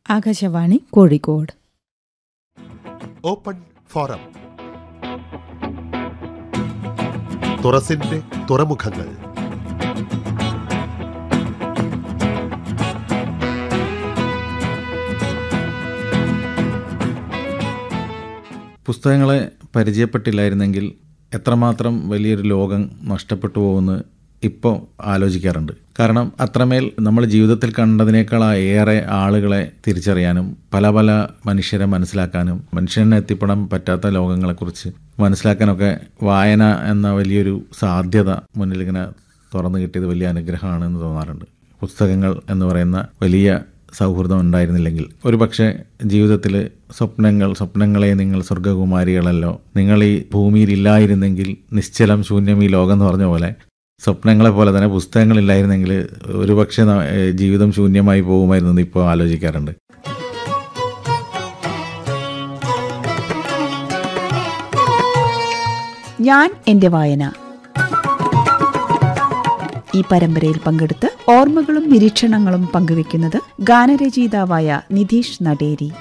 Akashvani Kozhikode open forum തുറസിന്റെ തുറമുഖങ്ങൾ പുസ്തകങ്ങളെ പരിചയപ്പെട്ടില്ലായിരുന്നെങ്കിൽ എത്രമാത്രം വലിയൊരു ലോകം നഷ്ടപ്പെട്ടു പോകുമെന്ന് ഇപ്പോൾ ആലോചിക്കാറുണ്ട് കാരണം അത്രമേൽ നമ്മൾ ജീവിതത്തിൽ കണ്ടതിനേക്കാൾ ഏറെ ആളുകളെ തിരിച്ചറിയാനും പല പല മനുഷ്യരെ മനസ്സിലാക്കാനും മനുഷ്യനെ എത്തിപ്പെടാൻ പറ്റാത്ത ലോകങ്ങളെക്കുറിച്ച് മനസ്സിലാക്കാനൊക്കെ വായന എന്ന വലിയൊരു സാധ്യത മുന്നിൽ ഇങ്ങനെ തുറന്നു കിട്ടിയത് വലിയ അനുഗ്രഹമാണെന്ന് തോന്നാറുണ്ട് പുസ്തകങ്ങൾ എന്ന് പറയുന്ന വലിയ സൗഹൃദം ഉണ്ടായിരുന്നില്ലെങ്കിൽ ഒരു പക്ഷേ ജീവിതത്തിൽ സ്വപ്നങ്ങൾ സ്വപ്നങ്ങളെ നിങ്ങൾ സ്വർഗകുമാരികളല്ലോ നിങ്ങൾ ഈ ഭൂമിയിൽ ഇല്ലായിരുന്നെങ്കിൽ നിശ്ചലം ശൂന്യം ഈ ലോകം എന്ന് പറഞ്ഞ പോലെ സ്വപ്നങ്ങളെ പോലെ തന്നെ പുസ്തകങ്ങളില്ലായിരുന്നെങ്കിൽ ഒരു പക്ഷേ ജീവിതം ശൂന്യമായി പോകുമായിരുന്നു എന്ന് ഇപ്പോൾ ആലോചിക്കാറുണ്ട് ഞാൻ എന്റെ വായന ഈ പരമ്പരയിൽ പങ്കെടുത്ത് ഓർമ്മകളും നിരീക്ഷണങ്ങളും പങ്കുവെക്കുന്നത് ഗാനരചയിതാവായ നിധീഷ് നടേരി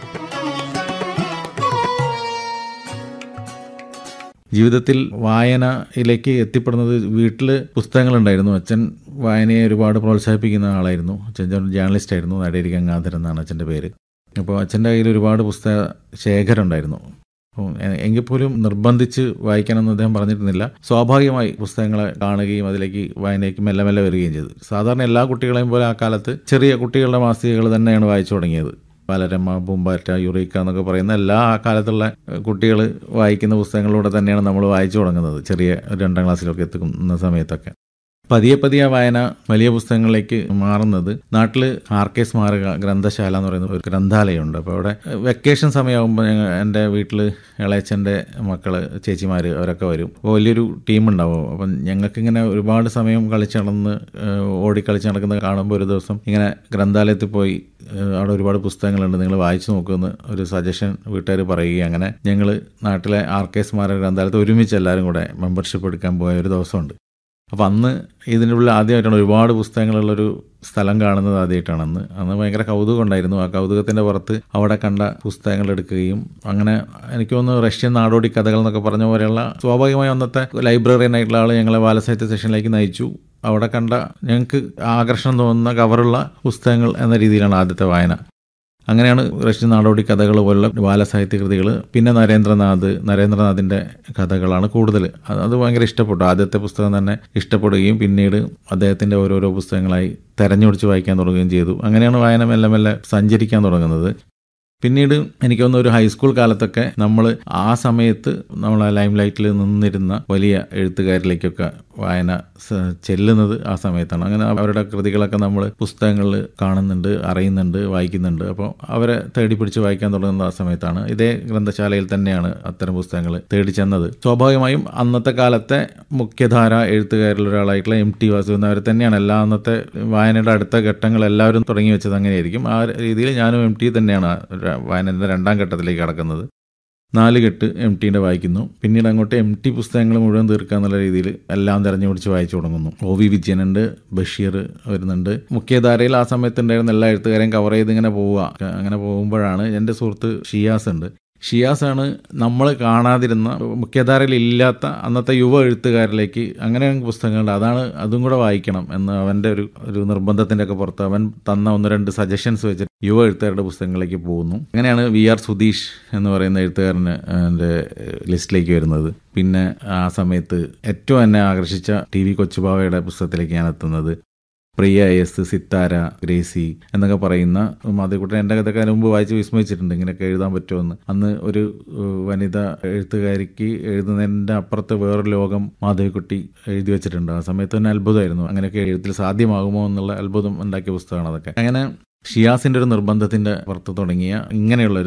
ജീവിതത്തിൽ വായനയിലേക്ക് എത്തിപ്പെടുന്നത് വീട്ടിൽ പുസ്തകങ്ങളുണ്ടായിരുന്നു അച്ഛൻ വായനയെ ഒരുപാട് പ്രോത്സാഹിപ്പിക്കുന്ന ആളായിരുന്നു അച്ഛൻ ജേർണലിസ്റ്റ് ആയിരുന്നു നടേരി ഗംഗാധരൻ എന്നാണ് അച്ഛൻ്റെ പേര് അപ്പോൾ അച്ഛൻ്റെ കയ്യിൽ ഒരുപാട് പുസ്തക ശേഖരം ഉണ്ടായിരുന്നു അപ്പോൾ എങ്കിൽ പോലും നിർബന്ധിച്ച് വായിക്കണമെന്ന് അദ്ദേഹം പറഞ്ഞിരുന്നില്ല സ്വാഭാവികമായി പുസ്തകങ്ങളെ കാണുകയും അതിലേക്ക് വായനയ്ക്ക് മെല്ലെ മെല്ലെ വരികയും ചെയ്തു സാധാരണ എല്ലാ കുട്ടികളെയും പോലെ ആ കാലത്ത് ചെറിയ കുട്ടികളുടെ മാസികകൾ തന്നെയാണ് വായിച്ചു തുടങ്ങിയത് ബാലരമ പൂമ്പാറ്റ യുറീക്ക എന്നൊക്കെ പറയുന്ന എല്ലാ ആ കാലത്തുള്ള കുട്ടികൾ വായിക്കുന്ന പുസ്തകങ്ങളിലൂടെ തന്നെയാണ് നമ്മൾ വായിച്ചു തുടങ്ങുന്നത് ചെറിയ രണ്ടാം ക്ലാസ്സിലൊക്കെ എത്തുന്ന സമയത്തൊക്കെ പതിയെ പതിയെ വായന വലിയ പുസ്തകങ്ങളിലേക്ക് മാറുന്നത് നാട്ടിൽ ആർ കെ സ്മാരക ഗ്രന്ഥശാല എന്ന് പറയുന്ന ഒരു ഗ്രന്ഥാലയമുണ്ട് അപ്പോൾ അവിടെ വെക്കേഷൻ സമയമാകുമ്പോൾ ഞങ്ങൾ എൻ്റെ വീട്ടിൽ ഇളയച്ചൻ്റെ മക്കൾ ചേച്ചിമാർ അവരൊക്കെ വരും അപ്പോൾ വലിയൊരു ടീം ഉണ്ടാവും അപ്പം ഞങ്ങൾക്കിങ്ങനെ ഒരുപാട് സമയം കളിച്ച് നടന്ന് ഓടി കളിച്ച് നടക്കുന്നത് കാണുമ്പോൾ ഒരു ദിവസം ഇങ്ങനെ ഗ്രന്ഥാലയത്തിൽ പോയി അവിടെ ഒരുപാട് പുസ്തകങ്ങളുണ്ട് നിങ്ങൾ വായിച്ചു നോക്കുമെന്ന് ഒരു സജഷൻ വീട്ടുകാർ പറയുകയും അങ്ങനെ ഞങ്ങൾ നാട്ടിലെ ആർ കെ സ്മാരക ഗ്രന്ഥാലയത്തിൽ ഒരുമിച്ച് എല്ലാവരും കൂടെ മെമ്പർഷിപ്പ് എടുക്കാൻ പോയ ഒരു ദിവസമുണ്ട് അപ്പോൾ അന്ന് ഇതിൻ്റെ ഉള്ളിൽ ആദ്യമായിട്ടാണ് ഒരുപാട് പുസ്തകങ്ങളുള്ളൊരു സ്ഥലം കാണുന്നത് ആദ്യമായിട്ടാണ് അന്ന് അന്ന് ഭയങ്കര കൗതുകം ഉണ്ടായിരുന്നു ആ കൗതുകത്തിൻ്റെ പുറത്ത് അവിടെ കണ്ട പുസ്തകങ്ങൾ എടുക്കുകയും അങ്ങനെ എനിക്ക് തോന്നുന്നു റഷ്യൻ നാടോടി കഥകൾ എന്നൊക്കെ പറഞ്ഞ പോലെയുള്ള സ്വാഭാവികമായി അന്നത്തെ ലൈബ്രറിയനായിട്ടുള്ള ആൾ ഞങ്ങളെ ബാലസാഹിത്യ സെഷനിലേക്ക് നയിച്ചു അവിടെ കണ്ട ഞങ്ങൾക്ക് ആകർഷണം തോന്നുന്ന കവറുള്ള പുസ്തകങ്ങൾ എന്ന രീതിയിലാണ് ആദ്യത്തെ വായന അങ്ങനെയാണ് റഷ്യൻ നാടോടി കഥകൾ പോലുള്ള ബാലസാഹിത്യ കൃതികൾ പിന്നെ നരേന്ദ്രനാഥ് നരേന്ദ്രനാഥിൻ്റെ കഥകളാണ് കൂടുതൽ അത് ഭയങ്കര ഇഷ്ടപ്പെട്ടു ആദ്യത്തെ പുസ്തകം തന്നെ ഇഷ്ടപ്പെടുകയും പിന്നീട് അദ്ദേഹത്തിൻ്റെ ഓരോരോ പുസ്തകങ്ങളായി തെരഞ്ഞെടുത്ത് വായിക്കാൻ തുടങ്ങുകയും ചെയ്തു അങ്ങനെയാണ് വായന മെല്ലെ മെല്ലെ സഞ്ചരിക്കാൻ തുടങ്ങുന്നത് പിന്നീട് എനിക്ക് തോന്നുന്നു ഒരു ഹൈസ്കൂൾ കാലത്തൊക്കെ നമ്മൾ ആ സമയത്ത് നമ്മൾ ആ ലൈം ലൈറ്റിൽ നിന്നിരുന്ന വലിയ എഴുത്തുകാരിലേക്കൊക്കെ വായന ചെല്ലുന്നത് ആ സമയത്താണ് അങ്ങനെ അവരുടെ കൃതികളൊക്കെ നമ്മൾ പുസ്തകങ്ങളിൽ കാണുന്നുണ്ട് അറിയുന്നുണ്ട് വായിക്കുന്നുണ്ട് അപ്പോൾ അവരെ തേടി പിടിച്ച് വായിക്കാൻ തുടങ്ങുന്ന ആ സമയത്താണ് ഇതേ ഗ്രന്ഥശാലയിൽ തന്നെയാണ് അത്തരം പുസ്തകങ്ങൾ തേടി ചെന്നത് സ്വാഭാവികമായും അന്നത്തെ കാലത്തെ മുഖ്യധാര എഴുത്തുകാരിൽ ഒരാളായിട്ടുള്ള എം ടി വാസുദേവൻ അവർ തന്നെയാണ് എല്ലാ അന്നത്തെ വായനയുടെ അടുത്ത ഘട്ടങ്ങൾ എല്ലാവരും തുടങ്ങി വെച്ചത് അങ്ങനെയായിരിക്കും ആ രീതിയിൽ ഞാനും എം ടി തന്നെയാണ് വായനയുടെ രണ്ടാം ഘട്ടത്തിലേക്ക് കടക്കുന്നത് നാല് കെട്ട് എം ടീൻ്റെ വായിക്കുന്നു പിന്നീട് അങ്ങോട്ട് എം ടി പുസ്തകങ്ങൾ മുഴുവൻ തീർക്കുക എന്നുള്ള രീതിയിൽ എല്ലാം തെരഞ്ഞു പിടിച്ച് വായിച്ചു തുടങ്ങുന്നു ഒ വി വിജയനുണ്ട് ബഷീർ വരുന്നുണ്ട് മുഖ്യധാരയിൽ ആ സമയത്ത് ഉണ്ടായിരുന്ന എല്ലാ എഴുത്തുകാരെയും കവർ ചെയ്ത് ഇങ്ങനെ പോവുക അങ്ങനെ പോകുമ്പോഴാണ് എൻ്റെ സുഹൃത്ത് ഷിയാസ് ഉണ്ട് ഷിയാസാണ് നമ്മൾ കാണാതിരുന്ന മുഖ്യധാരയിൽ ഇല്ലാത്ത അന്നത്തെ യുവ എഴുത്തുകാരിലേക്ക് അങ്ങനെ പുസ്തകങ്ങളുണ്ട് അതാണ് അതും കൂടെ വായിക്കണം എന്ന് അവൻ്റെ ഒരു ഒരു നിർബന്ധത്തിൻ്റെ ഒക്കെ പുറത്ത് അവൻ തന്ന ഒന്ന് രണ്ട് സജഷൻസ് വെച്ചിട്ട് യുവ എഴുത്തുകാരുടെ പുസ്തകങ്ങളിലേക്ക് പോകുന്നു അങ്ങനെയാണ് വി ആർ സുധീഷ് എന്ന് പറയുന്ന എഴുത്തുകാരന് എൻ്റെ ലിസ്റ്റിലേക്ക് വരുന്നത് പിന്നെ ആ സമയത്ത് ഏറ്റവും എന്നെ ആകർഷിച്ച ടി വി കൊച്ചുബാവയുടെ പുസ്തകത്തിലേക്ക് ഞാൻ എത്തുന്നത് പ്രിയ എസ് സിത്താര ഗ്രേസി എന്നൊക്കെ പറയുന്ന മാധവിക്കുട്ടൻ എൻ്റെ കഥയൊക്കെ അതിന് മുമ്പ് വായിച്ച് വിസ്മയിച്ചിട്ടുണ്ട് ഇങ്ങനെയൊക്കെ എഴുതാൻ പറ്റുമെന്ന് അന്ന് ഒരു വനിത എഴുത്തുകാരിക്ക് എഴുതുന്നതിൻ്റെ അപ്പുറത്ത് വേറൊരു ലോകം മാധവിക്കുട്ടി എഴുതി വെച്ചിട്ടുണ്ട് ആ സമയത്ത് തന്നെ അത്ഭുതമായിരുന്നു അങ്ങനെയൊക്കെ എഴുത്തിൽ സാധ്യമാകുമോ എന്നുള്ള അത്ഭുതം ഉണ്ടാക്കിയ പുസ്തകമാണ് അതൊക്കെ അങ്ങനെ ഷിയാസിൻ്റെ ഒരു നിർബന്ധത്തിൻ്റെ പുറത്ത് തുടങ്ങിയ ഇങ്ങനെയുള്ള